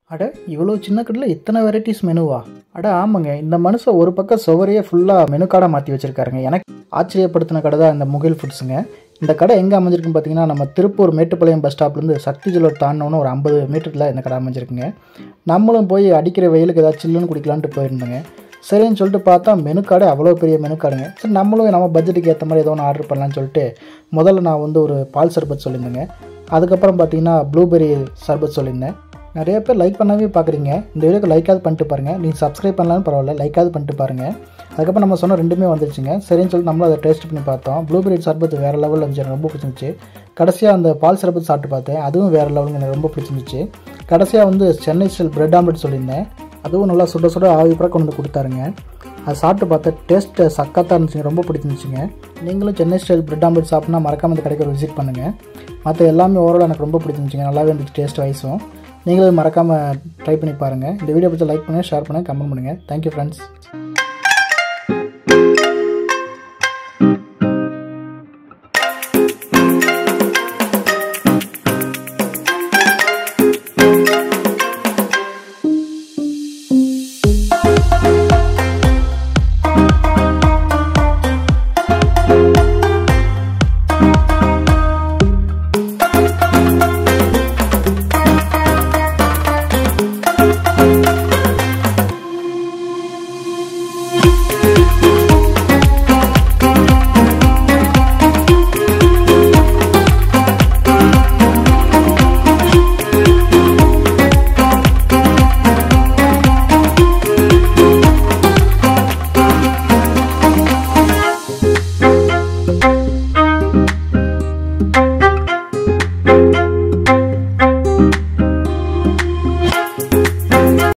அட இவ்வளோ சின்ன கடையில் இத்தனை வெரைட்டிஸ் மெனுவா அட ஆமாங்க இந்த மனுஷன் ஒரு பக்கம் சுவரையே ஃபுல்லாக மெனு கார்டாக மாற்றி வச்சிருக்காருங்க எனக்கு ஆச்சரியப்படுத்தின கடை தான் இந்த முகில் ஃபுட்ஸுங்க இந்த கடை எங்கே அமைஞ்சிருக்குன்னு பார்த்தீங்கன்னா நம்ம திருப்பூர் மேட்டுப்பாளையம் பஸ் ஸ்டாப்லேருந்து சக்தி ஜுவல்லர் தாண்டோன்னு ஒரு ஐம்பது மீட்டரில் இந்த கடை அமைஞ்சிருக்குங்க நம்மளும் போய் அடிக்கிற வெயிலுக்கு ஏதாவது சில்லுன்னு குடிக்கலான்ட்டு போயிருந்தோங்க சரின்னு சொல்லிட்டு பார்த்தா மெனு கார்டு அவ்வளோ பெரிய மெனு கார்டுங்க சரி நம்மளும் நம்ம பட்ஜெட்டுக்கு ஏற்ற மாதிரி ஏதோ ஒன்று ஆர்டர் பண்ணலான்னு சொல்லிட்டு முதல்ல நான் வந்து ஒரு பால் சர்பத் சொல்லியிருந்தேங்க அதுக்கப்புறம் பார்த்தீங்கன்னா ப்ளூபெரி சர்பத் சொல்லியிருந்தேன் நிறைய பேர் லைக் பண்ணவே பார்க்குறீங்க இந்த வீடியோக்கு லைக்காவது பண்ணிட்டு பாருங்கள் நீங்கள் சப்ஸ்கிரைப் பண்ணலாம்னு பரவாயில்ல லைக்காவது பண்ணிட்டு பாருங்கள் அதுக்கப்புறம் நம்ம சொன்ன ரெண்டுமே வந்துருச்சுங்க சரின்னு சொல்லிட்டு நம்மளும் அதை டேஸ்ட் பண்ணி பார்த்தோம் ப்ளூபெரி சர்பத் வேறு லெவலில் இருந்துச்சு எனக்கு ரொம்ப பிடிச்சிருந்துச்சு கடைசியாக அந்த பால் சர்பத் சாப்பிட்டு பார்த்தேன் அதுவும் வேறு லெவலுங்க எனக்கு ரொம்ப பிடிச்சிருந்துச்சு கடைசியாக வந்து சென்னை ஸ்டைல் பிரெட் ஆம்லெட் சொல்லியிருந்தேன் அதுவும் நல்லா சுட சுட ஆவி பிறகு கொண்டு வந்து கொடுத்தாருங்க அது சாப்பிட்டு பார்த்தா டேஸ்ட்டு சக்கத்தாக இருந்துச்சுங்க ரொம்ப பிடிச்சிருந்துச்சுங்க நீங்களும் சென்னை ஸ்டைல் பிரெட் ஆம்லெட் சாப்பிட்னா மறக்காம இந்த கடைக்கு ஒரு விசிட் பண்ணுங்கள் மற்ற எல்லாமே ஓவரால் எனக்கு ரொம்ப பிடிச்சிருந்துச்சுங்க நல்லாவே இருந்துச்சு டேஸ்ட் வைஸும் நீங்களும் மறக்காமல் ட்ரை பண்ணி பாருங்கள் இந்த வீடியோ பற்றி லைக் பண்ணுங்கள் ஷேர் பண்ணுங்கள் கமெண்ட் பண்ணுங்கள் தேங்க்யூ ஃப்ரெண்ட்ஸ்